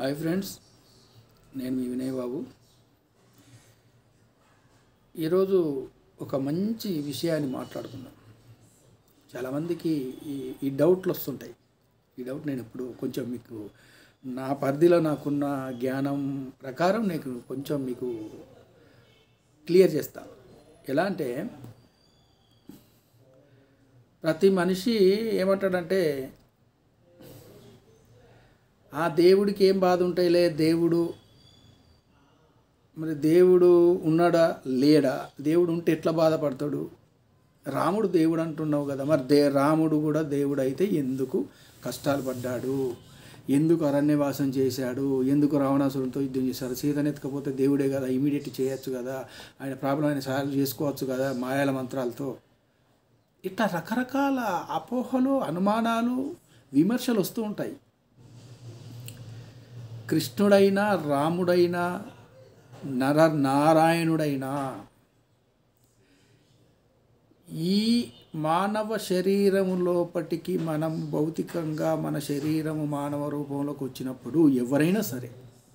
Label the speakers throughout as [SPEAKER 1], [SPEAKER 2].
[SPEAKER 1] hi friends నేను మీ వినయ్ బాబు ఈరోజు ఒక మంచి విషయాన్ని మాట్లాడుకుందాం చాలామందికి ఈ ఈ డౌట్లు వస్తుంటాయి ఈ డౌట్ నేను ఇప్పుడు కొంచెం మీకు నా పరిధిలో నాకున్న జ్ఞానం ప్రకారం నేను కొంచెం మీకు క్లియర్ చేస్తా ఎలా అంటే ప్రతి మనిషి ఏమంటాడంటే ఆ దేవుడికి ఏం బాధ ఉంటాయిలే దేవుడు మరి దేవుడు ఉన్నాడా లేడా దేవుడు ఉంటే ఎట్లా బాధపడతాడు రాముడు దేవుడు అంటున్నావు కదా మరి దే రాముడు కూడా దేవుడు అయితే ఎందుకు కష్టాలు పడ్డాడు ఎందుకు అరణ్యవాసం చేశాడు ఎందుకు రావణాసురంతో యుద్ధం చేశాడు సీతను ఎత్తుకపోతే దేవుడే కదా ఇమీడియట్ చేయొచ్చు కదా ఆయన ప్రాబ్లం ఆయన సాల్వ్ చేసుకోవచ్చు కదా మాయాల మంత్రాలతో ఇట్లా రకరకాల అపోహలు అనుమానాలు విమర్శలు వస్తూ ఉంటాయి కృష్ణుడైనా రాముడైనా నర నారాయణుడైనా ఈ మానవ శరీరము లోపటికి మనం భౌతికంగా మన శరీరము మానవ రూపంలోకి వచ్చినప్పుడు ఎవరైనా సరే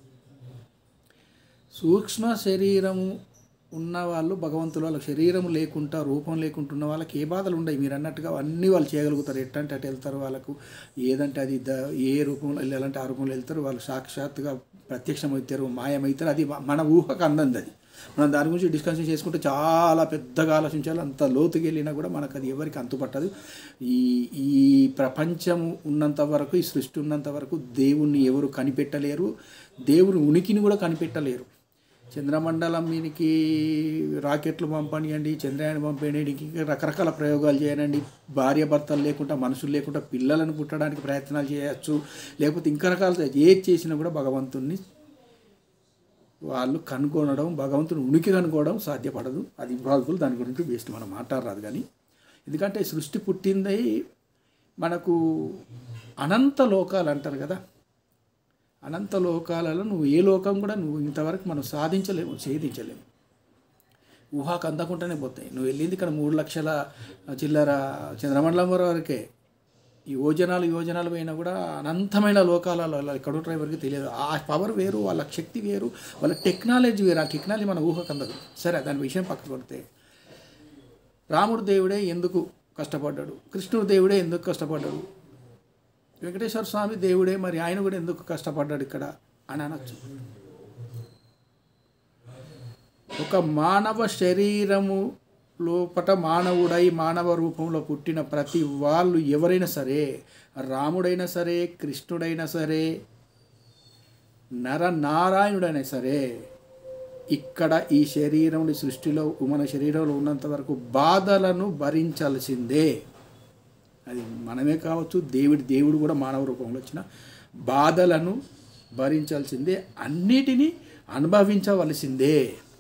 [SPEAKER 1] సూక్ష్మ శరీరము ఉన్న వాళ్ళు భగవంతులు వాళ్ళ శరీరం లేకుండా రూపం లేకుండా ఉన్న వాళ్ళకి ఏ బాధలు ఉండవు మీరు అన్నట్టుగా అన్నీ వాళ్ళు చేయగలుగుతారు ఎట్టంటే అటు వెళ్తారు వాళ్ళకు ఏదంటే అది ద ఏ రూపంలో వెళ్ళాలంటే ఆ రూపంలో వెళ్తారు వాళ్ళు సాక్షాత్తుగా ప్రత్యక్షమవుతారు మాయమవుతారు అది మన ఊహకు అందంది అది మనం దాని గురించి డిస్కషన్ చేసుకుంటే చాలా పెద్దగా ఆలోచించాలి అంత లోతుకి వెళ్ళినా కూడా మనకు అది ఎవరికి అంతుపట్టదు ఈ ఈ ప్రపంచం ఉన్నంత వరకు ఈ సృష్టి ఉన్నంత వరకు దేవుణ్ణి ఎవరు కనిపెట్టలేరు దేవుని ఉనికిని కూడా కనిపెట్టలేరు చంద్రమండలం మీనికి రాకెట్లు పంపనియండి చంద్రయాన్ పంపేయడానికి రకరకాల ప్రయోగాలు చేయనండి భార్య భర్తలు లేకుండా మనుషులు లేకుండా పిల్లలను పుట్టడానికి ప్రయత్నాలు చేయొచ్చు లేకపోతే ఇంకా రకాల ఏది చేసినా కూడా భగవంతుణ్ణి వాళ్ళు కనుగొనడం భగవంతుని ఉనికి కనుక్కోవడం సాధ్యపడదు అది ఇంపాసిబుల్ దాని గురించి బేస్ట్ మనం మాట్లాడరాదు కానీ ఎందుకంటే సృష్టి పుట్టిందై మనకు అనంత లోకాలు అంటారు కదా అనంత లోకాలలో నువ్వు ఏ లోకం కూడా నువ్వు ఇంతవరకు మనం సాధించలేము ఛేదించలేము ఊహాకు అందకుండానే పోతాయి నువ్వు వెళ్ళింది ఇక్కడ మూడు లక్షల చిల్లర చంద్రమండలం వరకే ఈ యోజనాలు యోజనాలు పోయినా కూడా అనంతమైన లోకాలలో ఎక్కడ ఉంటారో ఎవరికి తెలియదు ఆ పవర్ వేరు వాళ్ళ శక్తి వేరు వాళ్ళ టెక్నాలజీ వేరు ఆ టెక్నాలజీ మన ఊహకు అందదు సరే దాని విషయం పక్కకు కొడితే రాముడు దేవుడే ఎందుకు కష్టపడ్డాడు కృష్ణుడు దేవుడే ఎందుకు కష్టపడ్డాడు వెంకటేశ్వర స్వామి దేవుడే మరి ఆయన కూడా ఎందుకు కష్టపడ్డాడు ఇక్కడ అని అనొచ్చు ఒక మానవ శరీరము లోపట మానవుడై మానవ రూపంలో పుట్టిన ప్రతి వాళ్ళు ఎవరైనా సరే రాముడైనా సరే కృష్ణుడైనా సరే నరనారాయణుడైనా సరే ఇక్కడ ఈ శరీరం సృష్టిలో మన శరీరంలో ఉన్నంత వరకు బాధలను భరించాల్సిందే అది మనమే కావచ్చు దేవుడి దేవుడు కూడా మానవ రూపంలో వచ్చిన బాధలను భరించాల్సిందే అన్నిటినీ అనుభవించవలసిందే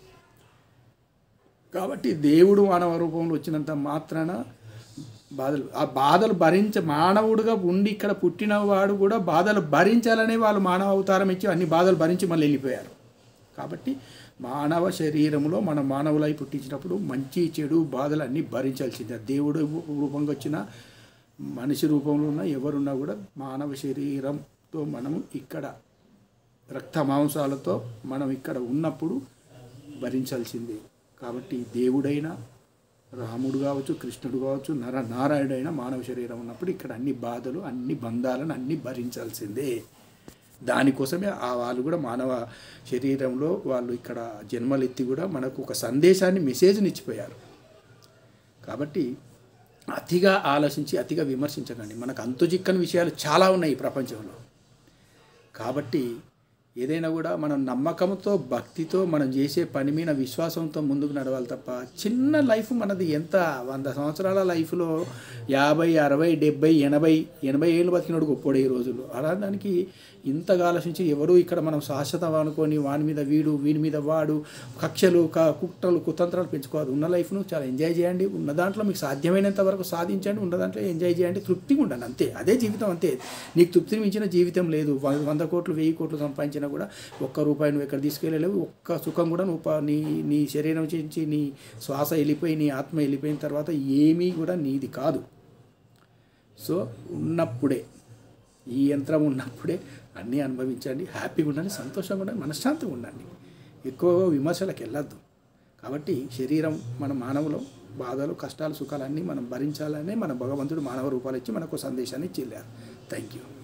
[SPEAKER 1] కాబట్టి దేవుడు మానవ రూపంలో వచ్చినంత మాత్రాన బాధలు ఆ బాధలు భరించ మానవుడుగా ఉండి ఇక్కడ పుట్టిన వాడు కూడా బాధలు భరించాలనే వాళ్ళు మానవ అవతారం ఇచ్చి అన్ని బాధలు భరించి మళ్ళీ వెళ్ళిపోయారు కాబట్టి మానవ శరీరంలో మన మానవులై పుట్టించినప్పుడు మంచి చెడు బాధలు అన్నీ భరించాల్సిందే దేవుడు రూపంగా వచ్చిన మనిషి రూపంలో ఉన్న ఎవరున్నా కూడా మానవ శరీరంతో మనము ఇక్కడ రక్త మాంసాలతో మనం ఇక్కడ ఉన్నప్పుడు భరించాల్సిందే కాబట్టి దేవుడైనా రాముడు కావచ్చు కృష్ణుడు కావచ్చు నర నారాయణుడైనా మానవ శరీరం ఉన్నప్పుడు ఇక్కడ అన్ని బాధలు అన్ని బంధాలను అన్ని భరించాల్సిందే దానికోసమే ఆ వాళ్ళు కూడా మానవ శరీరంలో వాళ్ళు ఇక్కడ జన్మలెత్తి కూడా మనకు ఒక సందేశాన్ని మెసేజ్ని ఇచ్చిపోయారు కాబట్టి అతిగా ఆలోచించి అతిగా విమర్శించకండి మనకు అంతుజిక్కని విషయాలు చాలా ఉన్నాయి ఈ ప్రపంచంలో కాబట్టి ఏదైనా కూడా మనం నమ్మకంతో భక్తితో మనం చేసే పని మీద విశ్వాసంతో ముందుకు నడవాలి తప్ప చిన్న లైఫ్ మనది ఎంత వంద సంవత్సరాల లైఫ్లో యాభై అరవై డెబ్బై ఎనభై ఎనభై ఏళ్ళు బతికినోడు గొప్పోడు ఈ రోజుల్లో అలా దానికి ఇంతగా ఆలోచించి ఎవరు ఇక్కడ మనం శాశ్వతం అనుకొని వాని మీద వీడు వీడి మీద వాడు కక్షలు క కుట్రలు కుతంత్రాలు పెంచుకోవాలి ఉన్న లైఫ్ను చాలా ఎంజాయ్ చేయండి ఉన్న దాంట్లో మీకు సాధ్యమైనంత వరకు సాధించండి ఉన్న దాంట్లో ఎంజాయ్ చేయండి తృప్తిగా ఉండండి అంతే అదే జీవితం అంతే నీకు తృప్తిని మించిన జీవితం లేదు వ- వంద కోట్లు వెయ్యి కోట్లు సంపాదించినా కూడా ఒక్క రూపాయి నువ్వు ఎక్కడ తీసుకెళ్ళలేవు ఒక్క సుఖం కూడా నువ్వు ప- నీ నీ శరీరం నుంచి నీ శ్వాస వెళ్ళిపోయి నీ ఆత్మ వెళ్ళిపోయిన తర్వాత ఏమీ కూడా నీది కాదు సో ఉన్నప్పుడే ఈ యంత్రం ఉన్నప్పుడే అన్నీ అనుభవించండి హ్యాపీగా ఉండండి సంతోషంగా ఉండండి మనశ్శాంతిగా ఉండండి ఎక్కువ విమర్శలకు వెళ్ళొద్దు కాబట్టి శరీరం మన మానవులు బాధలు కష్టాలు సుఖాలు అన్నీ మనం భరించాలనే మన భగవంతుడు మానవ రూపాలు ఇచ్చి మనకు సందేశాన్ని ఇచ్చి వెళ్ళారు థ్యాంక్ యూ